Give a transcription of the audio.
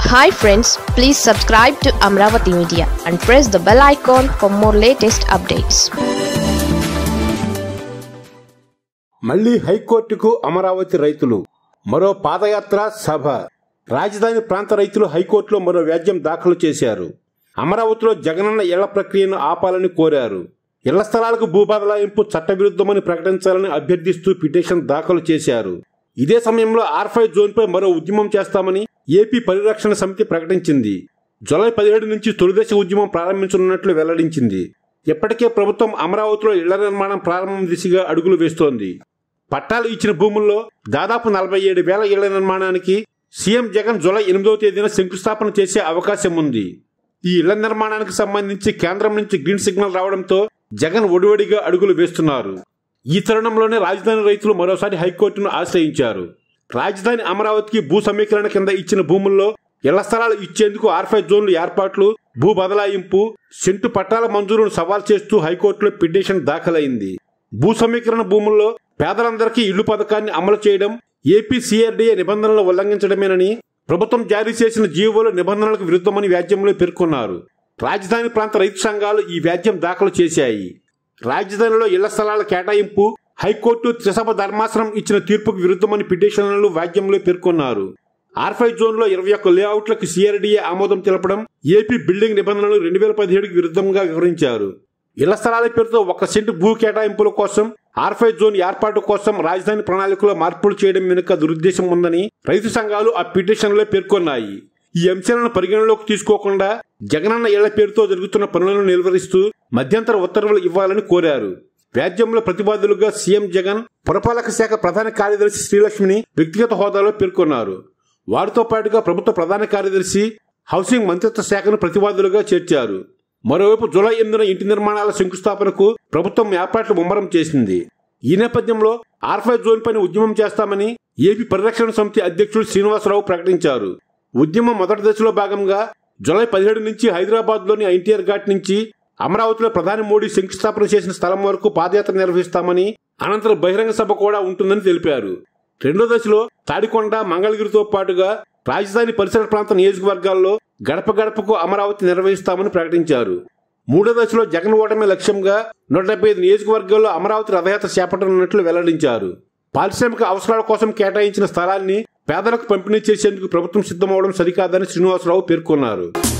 hi friends please subscribe to Amaravati media and press the bell icon for more latest updates మళ్లీ హైకోర్టుకు అమరావతి రైతులు మరో పాదయాత్ర సభ రాజధాని ప్రాంత రైతులు హైకోర్టులో మరో వ్యాజ్యం దాఖలు చేశారు అమరావతిలో జగనన్న ఇళ్ల ప్రక్రియను ఆపాలని కోరారు ఇళ్ల స్థలాలకు భూబదలాయింపు చట్టవిరుద్ధమని ప్రకటించాలని అభ్యర్థిస్తూ పిటిషన్ దాఖలు చేశారు ఇదే సమయంలో ఆర్ఫై జోన్పై మరో ఉద్యమం చేస్తామని ఏపీ పరిరక్షణ సమితి ప్రకటించింది జూలై పదిహేడు నుంచి తొలిదశ ఉద్యమం ప్రారంభించనున్నట్లు వెల్లడించింది ఇప్పటికే ప్రభుత్వం అమరావతిలో ఇళ్ల నిర్మాణం ప్రారంభం దిశగా అడుగులు వేస్తోంది పట్టాలు ఇచ్చిన భూముల్లో దాదాపు నలభై ఏడు వేల ఇళ్ల నిర్మాణానికి సీఎం జగన్ జూలై ఎనిమిదవ తేదీన శంకుస్థాపన చేసే అవకాశం ఉంది ఈ ఇళ్ల నిర్మాణానికి సంబంధించి కేంద్రం నుంచి గ్రీన్ సిగ్నల్ రావడంతో జగన్ ఒడివడిగా అడుగులు వేస్తున్నారు ఈ తరుణంలోనే రాజధాని రైతులు మరోసారి హైకోర్టును ఆశ్రయించారు రాజధాని అమరావతికి భూ సమీకరణ కింద ఇచ్చిన భూముల్లో ఇళ్ల స్థలాలు ఇచ్చేందుకు ఆర్ఫై జోన్లు ఏర్పాట్లు భూ బదలాయింపు సెంటు పట్టాల మంజూరును సవాల్ చేస్తూ హైకోర్టులో పిటిషన్ దాఖలైంది భూ సమీకరణ భూముల్లో పేదలందరికీ ఇళ్లు పథకాన్ని అమలు చేయడం ఏపీ సిఆర్డీఏ నిబంధనలు ఉల్లంఘించడమేనని ప్రభుత్వం జారీ చేసిన జీవోల నిబంధనలకు విరుద్ధమని వ్యాజ్యంలో పేర్కొన్నారు రాజధాని ప్రాంత రైతు సంఘాలు ఈ వ్యాజ్యం దాఖలు చేశాయి రాజధానిలో ఇళ్ల స్థలాల కేటాయింపు హైకోర్టు త్రిసభ ధర్మాసనం ఇచ్చిన తీర్పుకు విరుద్ధమని పిటిషన్లు వ్యాజ్యంలో పేర్కొన్నారు ఆర్ఫై జోన్లో ఇరవై ఒక్క లేఅవుట్లకు సిఆర్డీఏ ఆమోదం తెలపడం ఏపీ బిల్డింగ్ నిబంధనలు రెండు వేల పదిహేడుకి విరుద్ధంగా వివరించారు ఇళ్ల స్థలాల పేరుతో ఒక సెంటు భూ కేటాయింపుల కోసం ఆర్ఫై జోన్ ఏర్పాటు కోసం రాజధాని ప్రణాళికలో మార్పులు చేయడం వెనుక దురుద్దేశం ఉందని రైతు సంఘాలు ఆ పిటిషన్లో పేర్కొన్నాయి ఈ అంశాలను పరిగణలోకి తీసుకోకుండా జగనన్న ఇళ్ల పేరుతో జరుగుతున్న పనులను నిర్వహిస్తూ మధ్యంతర ఉత్తర్వులు ఇవ్వాలని కోరారు వ్యాజ్యంలో ప్రతివాదులుగా సీఎం జగన్ పురపాలక శాఖ ప్రధాన కార్యదర్శి శ్రీలక్ష్మిని వ్యక్తిగత హోదాలో పేర్కొన్నారు వారితో పాటుగా ప్రభుత్వ ప్రధాన కార్యదర్శి హౌసింగ్ మంత్రిత్వ శాఖను ప్రతివాదులుగా చేర్చారు మరోవైపు జూలై ఎనిమిదిన ఇంటి నిర్మాణాల శంకుస్థాపనకు ప్రభుత్వం ఏర్పాట్లు ముమ్మరం చేసింది ఈ నేపథ్యంలో ఆర్ఫై జోన్ పైన ఉద్యమం చేస్తామని ఏపీ పరిరక్షణ సమితి అధ్యక్షుడు శ్రీనివాసరావు ప్రకటించారు ఉద్యమం మొదటి దశలో భాగంగా జూలై పదిహేడు నుంచి హైదరాబాద్ లోని ఎన్టీఆర్ ఘాట్ నుంచి అమరావతిలో ప్రధాని మోడీ శంకుస్థాపన చేసిన స్థలం వరకు పాదయాత్ర నిర్వహిస్తామని అనంతరం బహిరంగ సభ కూడా ఉంటుందని తెలిపారు రెండో దశలో తాడికొండ మంగళగిరితో పాటుగా రాజధాని పరిసర ప్రాంత నియోజకవర్గాల్లో గడప గడపకు అమరావతి నిర్వహిస్తామని ప్రకటించారు మూడో దశలో జగన్ ఓటమి లక్ష్యంగా నూట డెబ్బై ఐదు నియోజకవర్గాల్లో అమరావతి రథయాత్ర చేపట్టనున్నట్లు వెల్లడించారు పారిశ్రామిక అవసరాల కోసం కేటాయించిన స్థలాన్ని పేదలకు పంపిణీ చేసేందుకు ప్రభుత్వం సిద్ధమవడం సరికాదని శ్రీనివాసరావు పేర్కొన్నారు